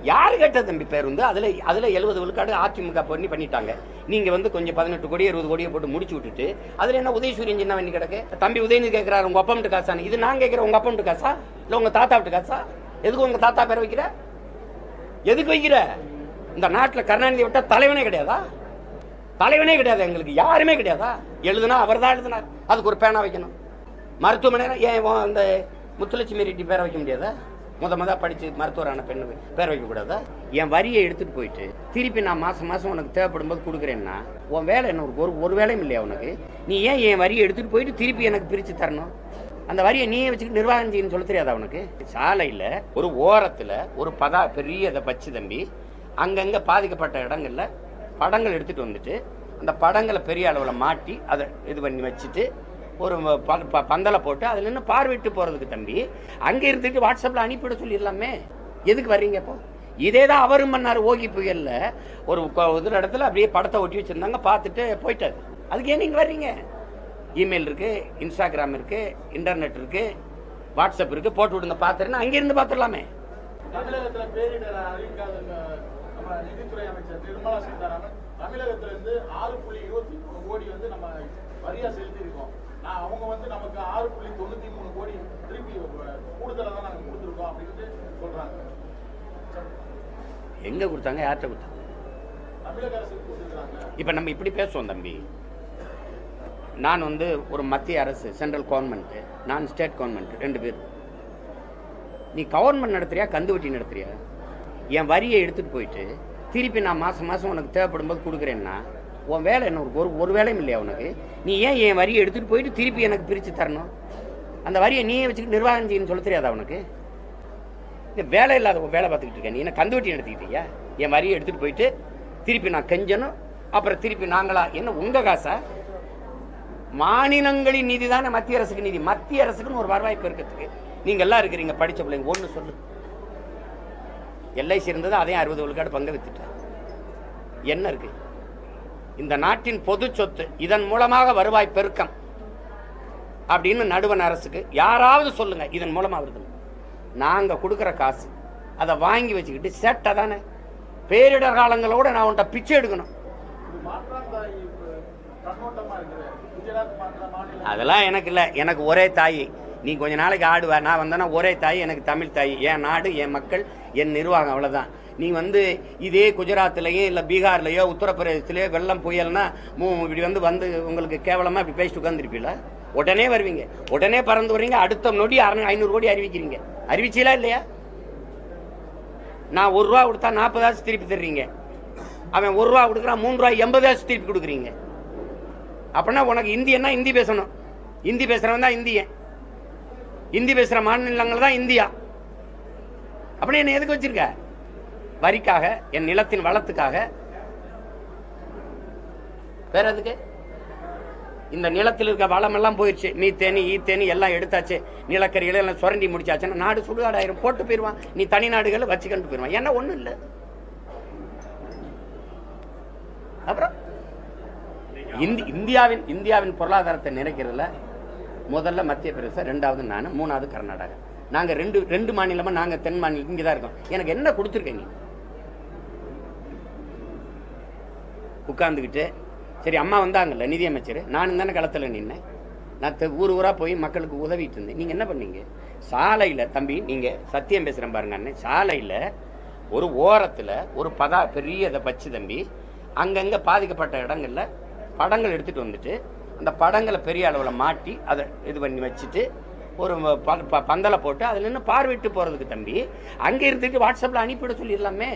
யாரு கேட்டது தம்பி பேருந்து அதுல அதுல எழுபது விழுக்காடு அதிமுக பண்ணி பண்ணிட்டாங்க நீங்க வந்து கொஞ்சம் பதினெட்டு கோடி இருபது கோடியை போட்டு முடிச்சு விட்டுட்டு அதுல என்ன உதயசூரியன் சின்ன வண்டி கிடக்கு தம்பி உதயநிதி கேட்கிறாரு உங்க அப்பா மட்டும் காசானு இது நான் கேட்கிறேன் உங்க அப்பா மட்டும் காசா இல்ல உங்க தாத்தா விட்டு காசா எதுக்கு உங்க தாத்தா பேர் வைக்கிற எதுக்கு வைக்கிற இந்த நாட்டுல கருணாநிதி விட்டா தலைவனே கிடையாதா தலைவனே கிடையாது எங்களுக்கு யாருமே கிடையாதா எழுதுனா அவர் தான் எழுதினார் அதுக்கு ஒரு பேனா வைக்கணும் மருத்துவமனை ஏன் உன் அந்த முத்துலட்சுமி ரெட்டி பேரை வைக்க முடியாதா முத முத படிச்சு மருத்துவரான பெண்ணு பேர் வைக்க கூடாதா என் வரியை எடுத்துட்டு போயிட்டு திருப்பி நான் மாசம் மாசம் உனக்கு தேவைப்படும் போது கொடுக்குறேன்னா உன் வேலை என்ன ஒரு ஒரு வேலையும் இல்லையா உனக்கு நீ ஏன் என் வரியை எடுத்துட்டு போயிட்டு திருப்பி எனக்கு பிரிச்சு தரணும் அந்த வரியை நீயே வச்சுக்கிட்டு நிர்வாகம் செய்யணும்னு சொல்ல தெரியாதா உனக்கு சாலையில ஒரு ஓரத்துல ஒரு பதா பெரிய இதை வச்சு தம்பி அங்கங்க பாதிக்கப்பட்ட இடங்கள்ல படங்கள் எடுத்துட்டு வந்துட்டு அந்த படங்களை பெரிய அளவில் மாட்டி அதை இது பண்ணி வச்சுட்டு ஒரு ப- ப- பந்தலை போட்டு அதில் நின்று பார்வையிட்டு போகிறதுக்கு தம்பி அங்கே இருந்துட்டு வாட்ஸ்அப்பில் அனுப்பிவிட சொல்லிடலாமே எதுக்கு வர்றீங்க இப்போ இதே தான் அவரும் பண்ணார் ஓகி புயல்ல ஒரு கொ- ஒரு இடத்துல அப்படியே படத்தை ஒட்டி வச்சுருந்தாங்க பார்த்துட்டு போயிட்டாரு அதுக்கு ஏன் நீங்கள் வர்றீங்க இமெயில் இருக்கு இன்ஸ்டாகிராம் இருக்கு இன்டர்நெட் இருக்கு வாட்ஸ்அப் இருக்கு போட்டு விடுங்க பார்த்துருன்னா அங்கிருந்து பார்த்துடலாமே தமிழகத்துல பேரிடர் அறிவிக்காத இந்த நம்ம நிதித்துறை அமைச்சர் நிர்மலா சீதாராமன் தமிழகத்துல இருந்து ஆறு புள்ளி இருபத்தி மூணு கோடி வந்து நம்ம வரியா செலுத்தி இருக்கோம் நான் அவங்க வந்து நமக்கு ஆறு புள்ளி தொண்ணூத்தி மூணு கோடி திருப்பி கூடுதலா தான் நாங்க கொடுத்துருக்கோம் அப்படின்ட்டு சொல்றாங்க எங்கே கொடுத்தாங்க யார்கிட்ட கொடுத்தாங்க தமிழக அரசுக்கு கொடுத்துருக்காங்க இப்போ நம்ம இப்படி பேசுவோம் தம்பி நான் வந்து ஒரு மத்திய அரசு சென்ட்ரல் கவர்மெண்ட்டு நான் ஸ்டேட் கவர்மெண்ட் ரெண்டு பேர் நீ கவர்மெண்ட் நடத்துறியா கந்து வட்டி நடத்துறியா என் வரியை எடுத்துட்டு போயிட்டு திருப்பி நான் மாசம் மாசம் உனக்கு தேவைப்படும் போது கொடுக்குறேன்னா உன் வேலை என்ன ஒரு ஒரு வேலையும் இல்லையா உனக்கு நீ ஏன் என் வரியை எடுத்துட்டு போயிட்டு திருப்பி எனக்கு பிரித்து தரணும் அந்த வரியை நீயே வச்சுக்கிட்டு நிர்வாகம் செய்யணும்னு சொல்ல தெரியாதா உனக்கு இந்த வேலை இல்லாத ஒரு வேலை பார்த்துக்கிட்டு இருக்க நீ என்ன கந்து வட்டி நடத்திக்கிட்டியா என் வரியை எடுத்துட்டு போயிட்டு திருப்பி நான் கெஞ்சணும் அப்புறம் திருப்பி நாங்களா என்ன உங்க காசா மாநிலங்களின் நிதி தானே மத்திய அரசுக்கு நிதி மத்திய அரசுக்குன்னு ஒரு வருவாய் பெருக்கத்துக்கு நீங்க எல்லாம் இருக்கிறீங்க படிச்ச பிள்ளைங்க ஒன்று சொல்லு எல்ஐசி இருந்தது அதையும் அறுபது விழுக்காடு பங்கு வித்துட்டேன் என்ன இருக்கு இந்த நாட்டின் பொது சொத்து இதன் மூலமாக வருவாய் பெருக்கம் அப்படின்னு நடுவண் அரசுக்கு யாராவது சொல்லுங்க இதன் மூலமா வருது நாங்க கொடுக்குற காசு அதை வாங்கி வச்சுக்கிட்டு சேட்டை தானே பேரிடர் காலங்களோட நான் உன்ட்ட பிச்சை எடுக்கணும் இது மாற்றாந்தாய் கண்ணோட்டமா இருக்குது குஜராத் மாநில மாநில அதெல்லாம் எனக்கு இல்லை எனக்கு ஒரே தாய் நீ கொஞ்ச நாளைக்கு ஆடுவ நான் வந்தேன்னா ஒரே தாய் எனக்கு தமிழ் தாய் என் நாடு என் மக்கள் என் நிர்வாகம் அவ்வளோதான் நீ வந்து இதே குஜராத்லேயோ இல்லை பீகார்லேயோ உத்தரப்பிரதேசத்துலேயோ வெள்ளம் புயல்னா மூ இப்படி வந்து வந்து உங்களுக்கு கேவலமாக இப்படி பேசிட்டு உட்காந்துருப்பீல உடனே வருவீங்க உடனே பறந்து வரீங்க அடுத்த நொடி அறநூறு ஐநூறு கோடி அறிவிக்கிறீங்க அறிவிச்சீங்களா இல்லையா நான் ஒரு ரூபா கொடுத்தா நாற்பதாச்சு திருப்பி தர்றீங்க அவன் ஒரு ரூபா கொடுக்குறான் மூணு ரூபா எண்பதாச்சு திருப்பி கொடுக்குறீங்க அப்படின்னா உனக்கு இந்தியன்னா இந்தி பேசணும் இந்தி பேசுறவன் தான் இந்தியன் இந்தி பேசுற மாநிலங்கள் தான் இந்தியா அப்படி என்ன எதுக்கு வச்சிருக்க வரிக்காக என் நிலத்தின் வளத்துக்காக வேற எதுக்கு இந்த நிலத்தில் இருக்க வளம் எல்லாம் போயிடுச்சு நீ தேனி ஈ தேனி எல்லாம் எடுத்தாச்சு நிலக்கரிகளை எல்லாம் சுரண்டி முடிச்சாச்சுன்னா நாடு சுடுகாடாயிரம் போட்டு போயிடுவான் நீ தனி நாடுகளை வச்சுக்கிட்டு போயிடுவான் ஏன்னா ஒண்ணும் இல்லை அப்புறம் இந்தி இந்தியாவின் இந்தியாவின் பொருளாதாரத்தை நிறைக்கிறதுல முதல்ல மத்திய பிரதேசம் ரெண்டாவது நான் மூணாவது கர்நாடகா நாங்க ரெண்டு ரெண்டு மாநிலமா நாங்க தென் மாநிலம் இங்கே தான் இருக்கோம் எனக்கு என்ன கொடுத்துருக்க நீ உட்கார்ந்துக்கிட்டு சரி அம்மா வந்தாங்கல்ல நிதியமைச்சர் நானும் தானே களத்தில் நின்னேன் நான் தெ- ஊர் ஊரா போய் மக்களுக்கு உதவிட்டு இருந்தேன் நீங்க என்ன பண்ணீங்க சாலையில தம்பி நீங்க சத்தியம் பேசுறேன் பாருங்க அண்ணன் சாலையில ஒரு ஓரத்துல ஒரு பதா பெரிய இதை வச்சு தம்பி அங்கங்க பாதிக்கப்பட்ட இடங்கள்ல படங்கள் எடுத்துட்டு வந்துட்டு அந்த படங்களை பெரிய அளவில் மாட்டி அதை இது பண்ணி வச்சுட்டு ஒரு ப- ப- பந்தலை போட்டு அதில் நின்று பார்வையிட்டு போறதுக்கு தம்பி அங்கே இருந்துட்டு வாட்ஸ்அப்பில் அனுப்பிவிட சொல்லிடலாமே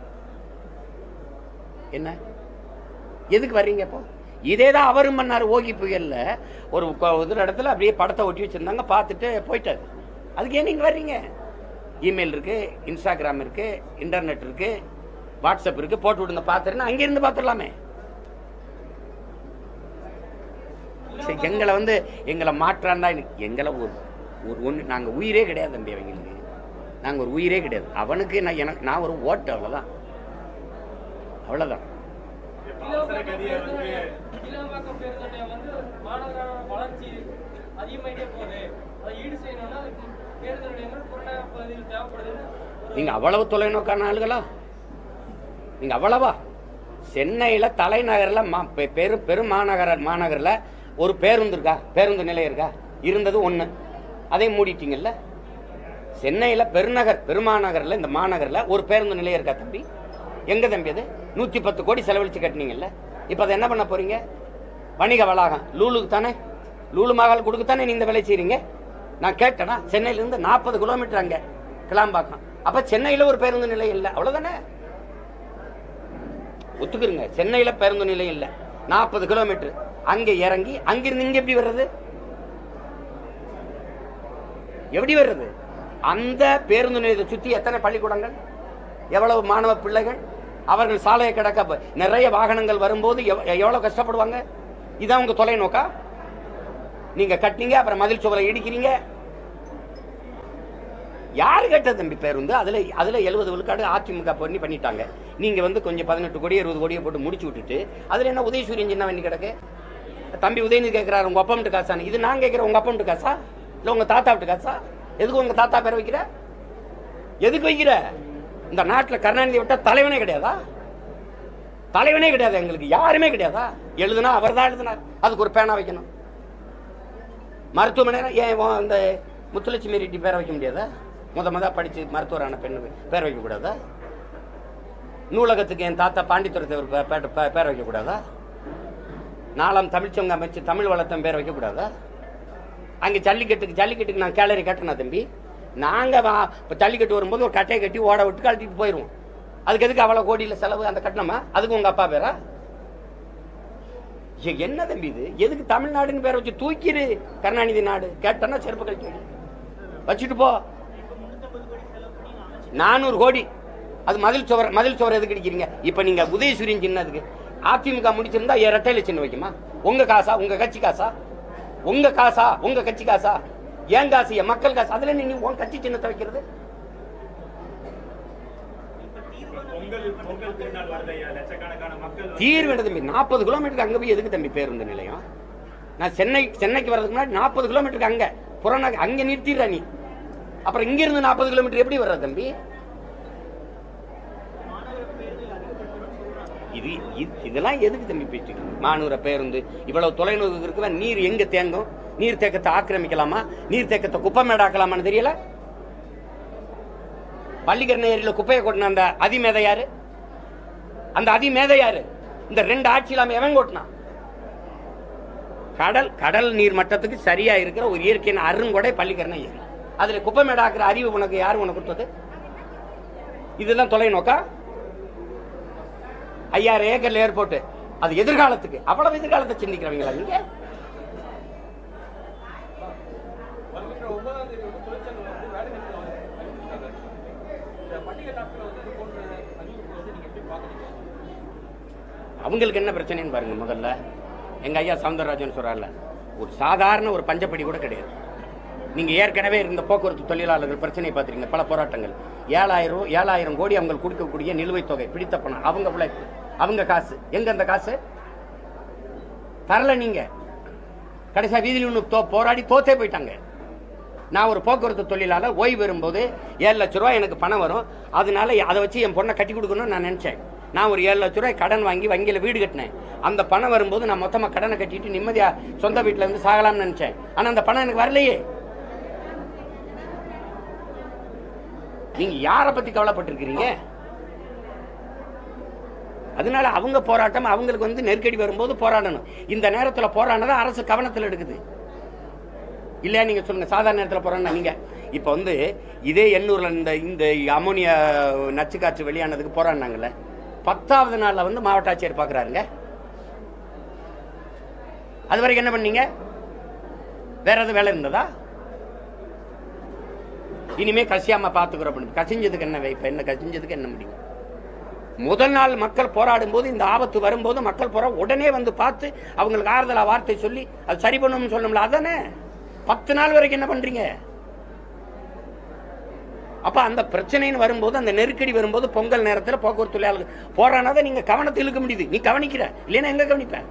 என்ன எதுக்கு வர்றீங்க இப்போ இதே தான் அவரும் பண்ணார் ஓகி புயல்ல ஒரு கொ- ஒரு இடத்துல அப்படியே படத்தை ஒட்டி வச்சிருந்தாங்க பார்த்துட்டு போயிட்டாரு அதுக்கு ஏன் நீங்க வர்றீங்க இமெயில் இருக்கு இன்ஸ்டாகிராம் இருக்கு இன்டர்நெட் இருக்கு வாட்ஸ்அப் இருக்கு போட்டு விடுங்க பார்த்துருன்னா அங்கிருந்து பார்த்துடலாமே சரி, எங்களை வந்து எங்களை மாற்றான் தான் எங்களை ஒரு ஒரு ஒன்று நாங்கள் உயிரே கிடையாது தம்பி அவங்களுக்கு நாங்கள் ஒரு உயிரே கிடையாது அவனுக்கு நான் எனக்கு நான் ஒரு ஓட்டு அவ்வளோதான் அவ்வளோதான் இளவாக்கம் பேருந்து வந்து மாநகரான வளர்ச்சி அதிகமாயிட்டே போகுது அதை ஈடு செய்யணும்னா அதுக்கு பேருந்து நிலையங்கள் கொரோனா பகுதியில் தேவைப்படுதுன்னு நீங்க அவ்வளவு தொலைநோக்கான ஆளுகளா நீங்க அவ்வளவா சென்னையில தலைநகர்ல மா- பெ- பெரு பெரும் மாநகர மாநகர்ல ஒரு பேருந்து இருக்கா பேருந்து நிலையம் இருக்கா இருந்தது ஒண்ணு அதை மூடிட்டீங்கல்ல சென்னையில பெருநகர் பெருமாநகர்ல இந்த மாநகர்ல ஒரு பேருந்து நிலையம் இருக்கா தம்பி எங்க தம்பி அது நூத்தி பத்து கோடி செலவழிச்சு கட்டினீங்கல்ல இப்ப அதை என்ன பண்ண போறீங்க வணிக வளாகம் லூலுக்கு தானே லூலு மகால் கொடுக்கத்தானே நீ இந்த வேலை செய்றீங்க நான் கேட்டேனா சென்னையில இருந்து நாற்பது கிலோமீட்டர் அங்க கிளாம்பாக்கம் அப்ப சென்னையில ஒரு பேருந்து நிலையம் இல்லை அவ்வளவுதானே ஒத்துக்குருங்க சென்னையில பேருந்து நிலையம் இல்லை நாற்பது கிலோமீட்டர் அங்க இறங்கி அங்கிருந்து இங்க எப்படி வர்றது எப்படி வர்றது அந்த பேருந்து நிலையத்தை சுத்தி எத்தனை பள்ளிக்கூடங்கள் எவ்வளவு மாணவ பிள்ளைகள் அவர்கள் சாலையை கிடக்க ப- நிறைய வாகனங்கள் வரும்போது எவ்- எவ்வளவு கஷ்டப்படுவாங்க இதான் உங்க தொலைநோக்கா நீங்க கட்டினீங்க அப்புறம் மதில் சுவரை இடிக்கிறீங்க யாரு கேட்ட தம்பி பேருந்து அதுல அதுல எழுபது விழுக்காடு அதிமுக பண்ணி பண்ணிட்டாங்க நீங்க வந்து கொஞ்சம் பதினெட்டு கோடி இருபது கோடியை போட்டு முடிச்சு விட்டுட்டு அதுல என்ன உதயசூரியன் சின்ன வண்டி கிடக்கு தம்பி உதயநிதி கேட்கிறாரு உங்க அப்பம்ட்டு காசான்னு இது நான் கேட்கிறேன் உங்க அப்பம்ட்டு காசா இல்ல உங்க தாத்தா விட்டு காசா எதுக்கு உங்க தாத்தா பேரை வைக்கிற எதுக்கு வைக்கிற இந்த நாட்டுல கருணாநிதி விட்டா தலைவனே கிடையாதா தலைவனே கிடையாது எங்களுக்கு யாருமே கிடையாதா எழுதுனா அவர் தான் எழுதினார் அதுக்கு ஒரு பேனா வைக்கணும் மருத்துவமனை ஏன் உன் இந்த முத்துலட்சுமி ரெட்டி பேரை வைக்க முடியாதா முத முத படிச்சு மருத்துவரான பெண்ணு பேர் வைக்க கூடாதா நூலகத்துக்கு என் தாத்தா பாண்டித்துறை தேவர் பே- பே- பே- பேர் வைக்க கூடாதா நாலாம் தமிழ்ச்சங்க அமைச்சு தமிழ் வளர்த்தன் பேர் வைக்க கூடாதா அங்க ஜல்லிக்கட்டுக்கு ஜல்லிக்கட்டுக்கு நான் கேலரி கட்டினா தம்பி நாங்க வா- இப்ப ஜல்லிக்கட்டு வரும்போது ஒரு கட்டையை கட்டி ஓட விட்டு கழட்டிட்டு போயிடுவோம் அதுக்கு எதுக்கு அவ்வளவு கோடியில செலவு அந்த கட்டணமா அதுக்கு உங்க அப்பா பேரா ஏ, என்ன தம்பி இது எதுக்கு தமிழ்நாடுன்னு பேரை வச்சு தூக்கிடு கருணாநிதி நாடு கேட்டனா செருப்பு கழிச்சு அடி. வச்சுட்டு போ நானூறு கோடி அது மதில் சுவர் மதில் சுவர் எதுக்கு அடிக்கிறீங்க இப்ப நீங்க உதயசூரியன் சின்னதுக்கு அதிமுக முடிச்சிருந்தா என் ரெட்டையில சின்ன வைக்குமா உங்க காசா உங்க கட்சி காசா உங்க காசா உங்க கட்சி காசா ஏன் காசு என் மக்கள் காசு அதுல நீ உன் கட்சி சின்னத்தை வைக்கிறது பொங்கல் பொங்கல் திருநாள் வருதையா லட்சக்கணக்கான மக்கள் வந்து- தீர்வு என்ன தம்பி நாற்பது கிலோமீட்டருக்கு அங்க போய் எதுக்கு தம்பி பேருந்து நிலையம் நான் சென்னை சென்னைக்கு வர்றதுக்கு முன்னாடி நாற்பது கிலோமீட்டருக்கு அங்க புறநகர் அங்க நிறுத்திடுற நீ அப்புறம் இங்க இருந்து நாற்பது கிலோமீட்டர் எப்படி வர்ற தம்பி இது இது- இதெல்லாம் எதுக்கு தம்பி பேச்சு மாநூற பேருந்து இவ்வளவு தொலைநோக்கு இருக்குதா நீர் எங்க தேங்கும் நீர் தேக்கத்தை ஆக்கிரமிக்கலாமா நீர் தேக்கத்தை குப்பமேடாக்கலாமான்னு தெரியல பள்ளிக்கரணை ஏரியில குப்பையை கொட்டின அந்த அதிமேதை யாரு அந்த அதிமேதை யாரு இந்த ரெண்டு ஆட்சி இல்லாம எவன் கொட்டினான் கடல் கடல் நீர் மட்டத்துக்கு சரியா இருக்கிற ஒரு இயற்கையின் அருங்கொடை பள்ளிக்கரணை ஏரி அதுல குப்பமேடாக்குற அறிவு உனக்கு யாரு உனக்கு கொடுத்தது இதுதான் தொலைநோக்கா ஐயாயிரம் ஏக்கர்ல ஏர்போர்ட் அது எதிர்காலத்துக்கு அவ்வளவு எதிர்காலத்தை சிந்திக்கிறவங்களா நீங்க வருகின்ற ஒன்பதாம் தேதி வந்து தொழிற்சங்கம் வந்து வேலை நிறுத்தம் அறிவிச்சிருக்காங்க இந்த பண்டிகை நாட்கள் வந்து இது போன்ற அறிவிப்பு வந்து நீங்க எப்படி பாக்குறீங்க அவங்களுக்கு என்ன பிரச்சனைன்னு பாருங்க முதல்ல எங்க ஐயா சவுந்தரராஜன் சொல்றாருல ஒரு சாதாரண ஒரு பஞ்சப்படி கூட கிடையாது நீங்க ஏற்கனவே இருந்த போக்குவரத்து தொழிலாளர்கள் பிரச்சனையை பார்த்துருக்கீங்க பல போராட்டங்கள் ஏழாயிரம் ஏழாயிரம் கோடி அவங்க கொடுக்கக்கூடிய நிலுவைத் தொகை பிடித்த பணம் அவங்க உழைப்பு அவங்க காசு எங்க அந்த காசு தரல நீங்க கடைசியா வீதியில் ஒன்று தோ போராடி தோத்தே போயிட்டாங்க நான் ஒரு போக்குவரத்து தொழிலாளர் ஓய்வு பெறும்போது ஏழு லட்ச ரூபாய் எனக்கு பணம் வரும் அதனால அதை வச்சு என் பொண்ணை கட்டி கொடுக்கணும்னு நான் நினைச்சேன் நான் ஒரு ஏழு லட்ச ரூபாய் கடன் வாங்கி வங்கியில் வீடு கட்டினேன் அந்த பணம் வரும்போது நான் மொத்தமாக கடனை கட்டிட்டு நிம்மதியா சொந்த வீட்டில் இருந்து சாகலாம்னு நினைச்சேன் ஆனால் அந்த பணம் எனக்கு வரலையே நீங்க யாரை பத்தி கவலைப்பட்டிருக்கிறீங்க அதனால அவங்க போராட்டம் அவங்களுக்கு வந்து நெருக்கடி வரும்போது போராடணும் இந்த நேரத்துல போராடினதை அரசு கவனத்தில் எடுக்குது இல்லையா நீங்க சொல்லுங்க சாதாரண நேரத்தில் போறாங்கன்னா நீங்க இப்ப வந்து இதே எண்ணூர்ல இந்த இந்த அமோனியா நச்சு காற்று வெளியானதுக்கு போராடினாங்கல்ல பத்தாவது நாள்ல வந்து மாவட்ட ஆட்சியர் பாக்குறாருங்க அது வரைக்கும் என்ன பண்ணீங்க வேற எதுவும் வேலை இருந்ததா இனிமே கசியாம பாத்துக்கிறோம் அப்படின்னு கசிஞ்சதுக்கு என்ன வை- இப்ப என்ன கசிஞ்சதுக்கு என்ன முடியும் முதல் நாள் மக்கள் போராடும் போது இந்த ஆபத்து வரும்போது மக்கள் போரா உடனே வந்து பார்த்து அவங்களுக்கு ஆறுதலா வார்த்தை சொல்லி அது சரி பண்ணணும்னு சொல்லணும்ல அதானே பத்து நாள் வரைக்கும் என்ன பண்றீங்க அப்ப அந்த பிரச்சனைன்னு வரும்போது அந்த நெருக்கடி வரும்போது பொங்கல் நேரத்தில் போக்குவரத்து தொழிலாளர்கள் போராடாத நீங்க கவனத்தை இழுக்க முடியுது நீ கவனிக்கிற இல்லைன்னா எங்க கவனிப்ப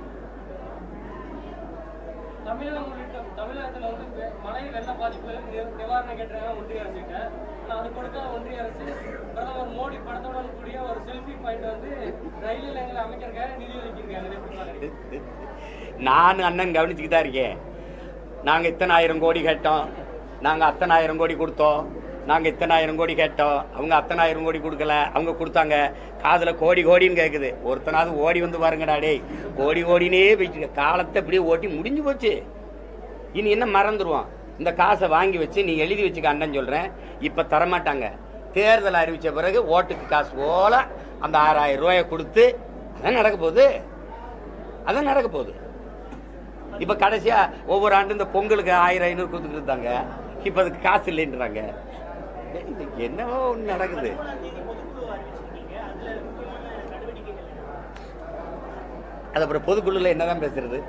தமிழகம் உள்ளிட்ட தமிழகத்துல வந்து வெ- மழை வெள்ள பாதிப்பு நி- நிவாரணம் கேட்டாங்க ஒன்றிய அரசுகிட்ட ஆனா அது கொடுத்த ஒன்றிய அரசு பிரதமர் மோடி படத்துடன் கூடிய ஒரு செல்ஃபி பாயிண்ட் வந்து ரயில் நிலையங்களை அமைக்கிறதுக்காக நிதி ஒதுக்கியிருக்காங்க எப்படி பாக்குறீங்க? நான் அண்ணன் கவனிச்சுக்கிட்டு தான் இருக்கேன் நாங்கள் இத்தனாயிரம் கோடி கேட்டோம் நாங்கள் அத்தனாயிரம் கோடி கொடுத்தோம் நாங்கள் இத்தனாயிரம் கோடி கேட்டோம் அவங்க அத்தனாயிரம் கோடி கொடுக்கல அவங்க கொடுத்தாங்க காதில் கோடி கோடின்னு கேட்குது ஒருத்தனாவது ஓடி வந்து பாருங்கடா டேய் கோடி கோடினே போயிட்டு காலத்தை இப்படியே ஓட்டி முடிஞ்சு போச்சு இனி என்ன மறந்துடுவோம் இந்த காசை வாங்கி வச்சு நீ எழுதி வச்சுக்க அண்ணன் சொல்கிறேன் இப்போ தரமாட்டாங்க தேர்தல் அறிவித்த பிறகு ஓட்டுக்கு காசு போல அந்த ஆறாயிரம் ரூபாயை கொடுத்து அதான் நடக்க போகுது அதான் நடக்க போகுது இப்ப கடைசியா ஒவ்வொரு ஆண்டு இந்த பொங்கலுக்கு ஆயிரம் ஐநூறு கொடுத்துட்டு இருந்தாங்க இப்ப அதுக்கு காசு இல்லைன்றாங்க இது என்னவோ ஒண்ணு நடக்குது அது அப்புறம் பொதுக்குழுல என்னதான் பேசுறது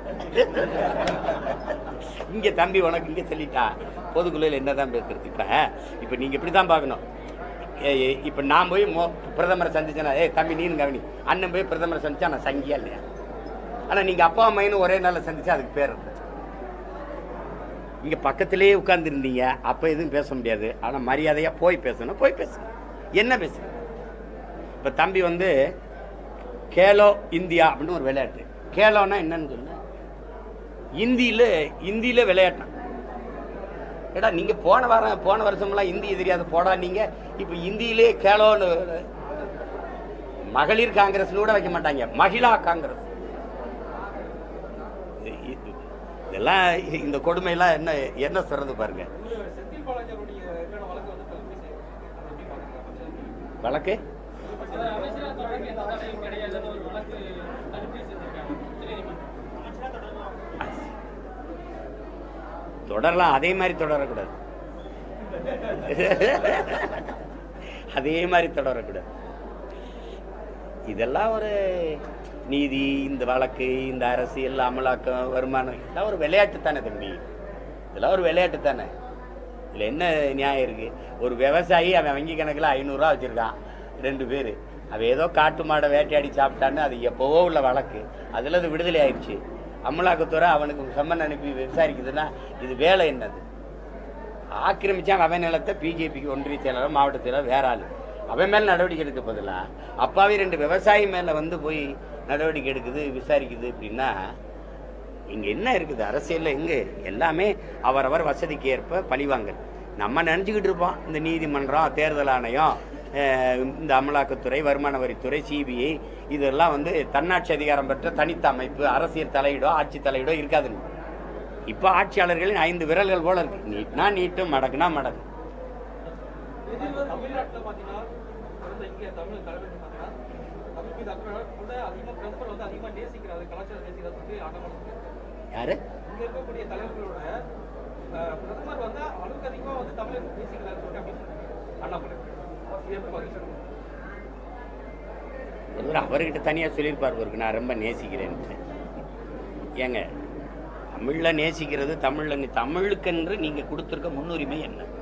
இங்க தம்பி உனக்கு இங்க சொல்லிட்டா பொதுக்குழுல என்னதான் பேசுறது இப்ப இப்ப நீங்க இப்படிதான் பார்க்கணும் ஏ, ஏ, இப்ப நான் போய் மோ பிரதமரை சந்திச்சேனா ஏ தம்பி நீனு கவனி அண்ணன் போய் பிரதமரை சந்திச்சா நான் சங்கியா இல்லையா ஆனா நீங்க அப்பா அம்மைன்னு ஒரே நாள்ல சந்திச்சா அதுக்கு பேர் இருக்கு இங்க பக்கத்திலேயே உட்கார்ந்துருந்தீங்க அப்ப எதுவும் பேச முடியாது ஆனா மரியாதையா போய் பேசணும் போய் பேசு என்ன பேசு இப்ப தம்பி வந்து கேலோ இந்தியா அப்படின்னு ஒரு விளையாட்டு கேலோனா என்னன்னு சொல்லு இந்தியில இந்தியில விளையாட்டான் ஏடா நீங்க போன வாரம் போன வருஷம்லாம் இந்தி தெரியாது போடா நீங்க இப்ப இந்தியிலே கேலோன்னு மகளிர் காங்கிரஸ்னு கூட வைக்க மாட்டாங்க மகிழா காங்கிரஸ் இது- இது- இதெல்லாம் இந்த கொடுமையெல்லாம் என்ன என்ன சொல்றது பாருங்க உங்களுக்கு செந்தில் பாலாஜியோடைய எதிரான வழக்கு வந்து தொலைபேசி எப்படி பாக்குறீங்க வழக்கு அதாவது அமைச்சரவை தொடர்பு எந்த தடையும் கிடையாதுன்னு ஒரு வழக்கு தடுப்பீடு செஞ்சிருக்காங்க உச்சநீதிமன்றம் தொடரலாம் அதே மாதிரி தொடரக்கூடாது அதே மாதிரி தொடரக்கூடாது இதெல்லாம் ஒரு நீதி இந்த வழக்கு இந்த அரசியல் அமலாக்கம் வருமானம் இதெல்லாம் ஒரு விளையாட்டு தானே தம்பி இதெல்லாம் ஒரு விளையாட்டு தானே இதில் என்ன நியாயம் இருக்கு ஒரு விவசாயி அவன் வங்கி கணக்கில் ஐநூறுரூவா வச்சிருக்கான் ரெண்டு பேர் அவன் ஏதோ காட்டு மாடை வேட்டையாடி சாப்பிட்டான்னு அது எப்போவோ உள்ள வழக்கு அதில் அது விடுதலை ஆயிடுச்சு அமலாக்கத்துறை அவனுக்கு சம்மன் அனுப்பி விசாரிக்குதுன்னா இது வேலை என்னது ஆக்கிரமிச்சான் அவன் நிலத்தை பிஜேபிக்கு ஒன்றிய செயலாளர் மாவட்ட செயலாளர் வேற ஆளு அவன் மேல நடவடிக்கை எடுக்க பதிலா அப்பாவி ரெண்டு விவசாயி மேல வந்து போய் நடவடிக்கை எடுக்குது விசாரிக்குது அப்படின்னா இங்க என்ன இருக்குது அரசியல்ல எங்க எல்லாமே அவரவர் வசதிக்கு ஏற்ப பழிவாங்கல் நம்ம நினைச்சுக்கிட்டு இருப்போம் இந்த நீதிமன்றம் தேர்தல் ஆணையம் அஹ், இந்த அமலாக்கத்துறை வருமான வரித்துறை சிபிஐ இதெல்லாம் வந்து தன்னாட்சி அதிகாரம் பெற்ற தனித்த அமைப்பு அரசியல் தலையீடோ ஆட்சி தலையீடோ இருக்காதுன்னு இப்போ ஆட்சியாளர்களின் ஐந்து விரல்கள் போல இருக்கு நீட்னா நீட்டு மடக்குனா மடக்கு தமிழ்நாட்டுல பாத்தீங்கன்னா பிறந்த இங்க தமிழ் தலைவர் பாத்தீங்கன்னா தமிழ் மீது அக்கறை கூட அதிகமா பிரதமர் வந்து அதிகமா நேசிக்கிறாரு கலாச்சாரம் நேசிக்கிறது வந்து ஆட்டமாக யாரு இங்க இருக்கக்கூடிய தலைவர்களோட அஹ், பிரதமர் வந்து அளவுக்கு அதிகமா வந்து தமிழர் நேசிக்கிறாரு சொல்லிட்டு அப்படி அண்ணாமலை இது எப்படி பாக்குறீங்க ஒருவர் அவர்கிட்ட தனியாக சொல்லியிருப்பார் அவருக்கு நான் ரொம்ப நேசிக்கிறேன்ட்டு ஏங்க தமிழில் நேசிக்கிறது தமிழில் தமிழுக்கென்று நீங்கள் கொடுத்துருக்க முன்னுரிமை என்ன